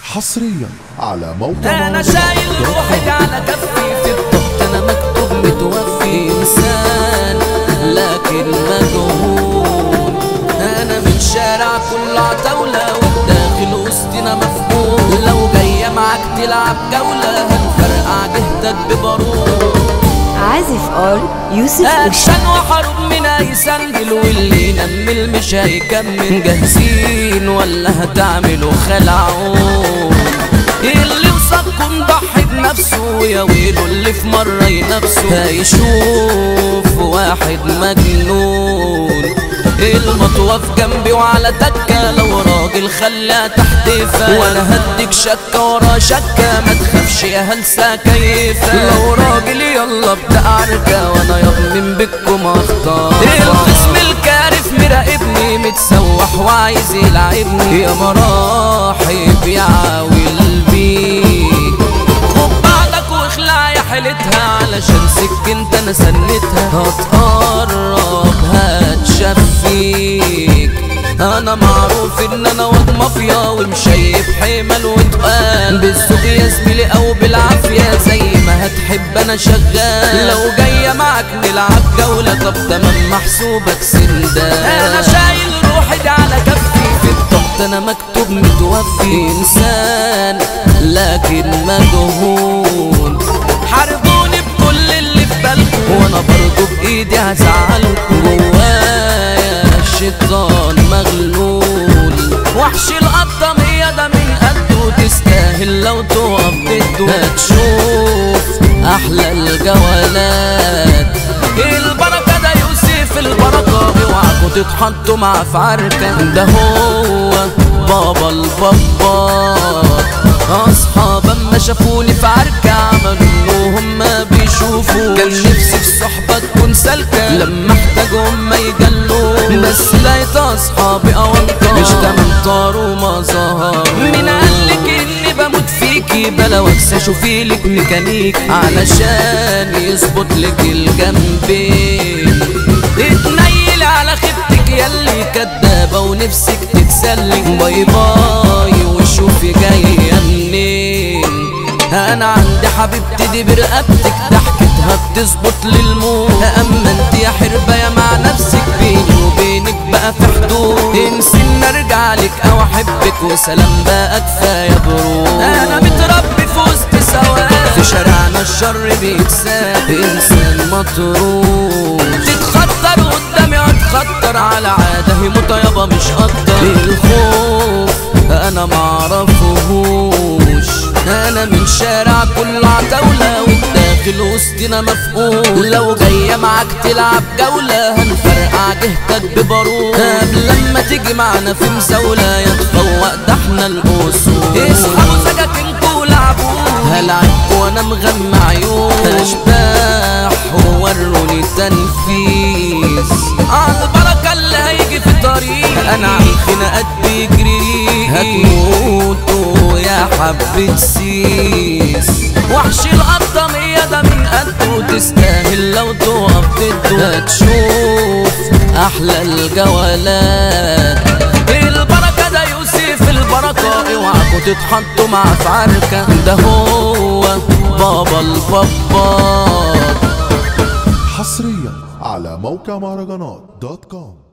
حصريا على موقع انا شايل روحي على كفي في الضغط انا مكتوب متوفي انسان لكن مجهول انا من شارع كل عتاولة والداخل وسطنا مفهوم لو جاية معاك تلعب جولة هنفرقع جهتك ببارود عازف ار يوسف وشا اكشن وحروب من اي سندل واللي ينمل مش هيكمل جاهزين ولا هتعملوا خلعون اللي وصلكم ضحي بنفسه يا ويله اللي في مرة ينافسه هيشوف واحد مجنون المطوة في جنبي وعلى تكة لو راجل خليها تحت فا وانا هديك شكة ورا شكة ما تخافش يا هلسة كيفة لو راجل يلا ابدأ عركة وانا يضمن بكم اختار الخصم الكارف مراقبني متسوح وعايز يلعبني يا مراحب يا عاول بيك خد بعضك واخلع يا حيلتها علشان سكنت انا سنتها هتقرب هتشفيك انا معروف ان انا واد مافيا ومشيب حمل وتقال بالسوق يا زميلي او بالعافيه زي ما هتحب انا شغال لو جايه معاك نلعب جوله طب تمام محسوبك سندان انا شايل روحي دي على كفي في الضغط انا مكتوب متوفي انسان لكن مجهول حاربوني بكل اللي في بالكم وانا برضو بايدي هزعلكم جوايا الشيطان مغلول وحش القطمية ده من قده تستاهل لو تقف ضده هتشوف احلى الجولات البركة ده يوسف البركة اوعكوا تتحطوا معاه في عركة ده هو بابا البابات اصحاب اما شافوني في عركة عملوا انهم ما بيشوفوا كان نفسي في صحبة تكون سالكة لما احتاجهم ما يجلوا بس لقيت اصحابي اوانطة مش تمام طار وما ظهر مين قالك اني بموت فيكي بلا واكسة اشوفي لك ميكانيك علشان يظبط لك الجنبين اتنيل على خيبتك ياللي كدابة ونفسك تتسلي باي باي وشوفي جاية منين انا عندي حبيبتي دي برقبتك ضحكتها بتظبط للموت اما انت يا حربة يا مع نفسك بيني وبينك بقى في حدود انسي ان ارجع لك او احبك وسلام بقى كفايه برود انا متربي في وسط سواد في شارعنا الشر بيتساب انسان مطرود تتخطر قدامي اتخطر على عاده هي مطيبه مش قدر الخوف انا معرفهوش انا من شارع كل عتاولة والداخل وسطنا مفقود لو جاية معاك تلعب جولة هنفرقع جهتك ببارود قبل لما تيجي معانا في مزاولة يا تفوق ده احنا الاسود اصحابوا سكاكينكوا ولعبوا هلعب وانا مغمى عيون اشباح ووروني تنفيذ عالبركة اللي هيجي في طريق انا عالخناقات بيجري هتموتوا يا حبة سيس وحش القطمية ده من قده تستاهل لو تقف ضده هتشوف احلى الجولات البركة ده يوسف البركة اوعكوا تتحطوا معاه في عركة ده هو بابا البابات حصريا على موقع مهرجانات دوت كوم